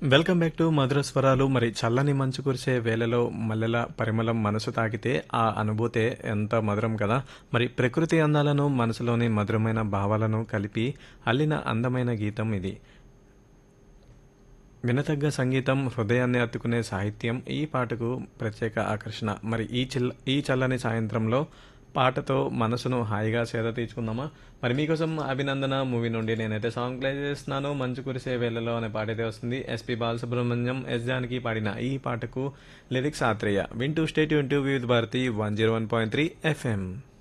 welcome back to మధుర స్వరాలు మరి చల్లని మంచు కురిసే వేళలో మల్లెల పరిమళం మనసు తాకితే ఆ అనుభూతే ఎంత మధురం కదా మరి ప్రకృతి అందాలను మనసులోని మధురమైన భావాలను కలిపి అల్లిన అందమైన గీతం ఇది వినతగ్గ సంగీతం హృదయాన్ని అత్తుకునే సాహిత్యం ఈ పాటకు ప్రత్యేక ఆకర్షణ మరి ఈ చిల్ ఈ చల్లని సాయంత్రంలో పాటతో మనసును హాయిగా సేద తీర్చుకుందామా మరి మీకోసం అభినందన మూవీ నుండి నేనైతే సాంగ్ ప్లే చేస్తున్నాను మంచు కురిసే వేళలో అనే పాట అయితే వస్తుంది ఎస్పి బాలసుబ్రహ్మణ్యం ఎస్ జానకి పాడిన ఈ పాటకు లిరిక్స్ ఆత్రేయ వింటూ స్టేట్ వింటూ Vividh Bharati one zero one point three FM